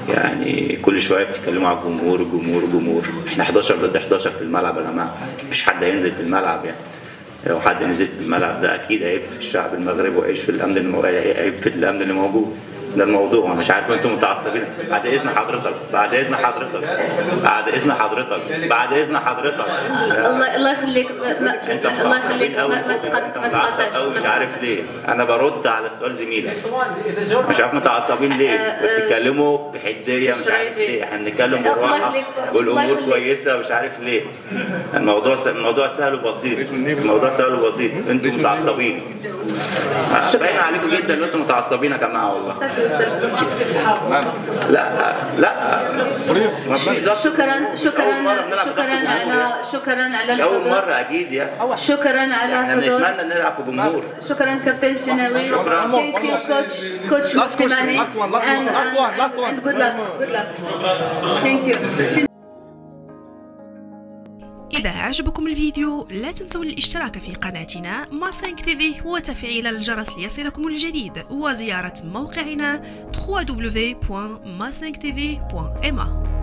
يعني كل شويه بتتكلموا على الجمهور الجمهور الجمهور احنا 11 ضد 11 في الملعب يا جماعه مفيش حد هينزل في الملعب يعني لو حد نزل في الملعب ده اكيد عيب في الشعب المغربي وعيب في الامن المو... عيب في الامن اللي موجود ده الموضوع مش عارف انتم متعصبين بعد اذن حضرتك بعد اذن حضرتك بعد اذن حضرتك بعد اذن حضرتك الله الله يخليك ما- ما- انت الله يخليك متعصب ما قوي ما انت تقط- ما متعصب تقاطعش قوي ما مش عارف ليه انا برد على سؤال زميلك مش عارف متعصبين ليه بتتكلموا بحديه مش عارف ليه احنا بنتكلم الله بالراحه يخليك. الله والامور يخليك. كويسه مش عارف ليه الموضوع س... الموضوع سهل وبسيط الموضوع سهل وبسيط انتوا متعصبين آه، باين عليكم جدا ان انتوا متعصبين يا جماعه والله صافي وصافي. لا لا ما فيش ضغط. شكرا مش أول مرة شكرا بنلعب في ضغط شكرا الجمهور على يعني. شكرا على مش اول الحضور مره اكيد يعني شكرا على احنا الحضور بنتمنى نلعب في جمهور شكرا كابتن شناوي شكراً. thank you coach coach Last question, Muslimani last one, last one, and, last one, and, last one. and good luck good luck thank you إذا عجبكم الفيديو لا تنسوا الاشتراك في قناتنا ما 5 تيفي وتفعيل الجرس ليصلكم الجديد وزيارة موقعنا www.ma5tv.ma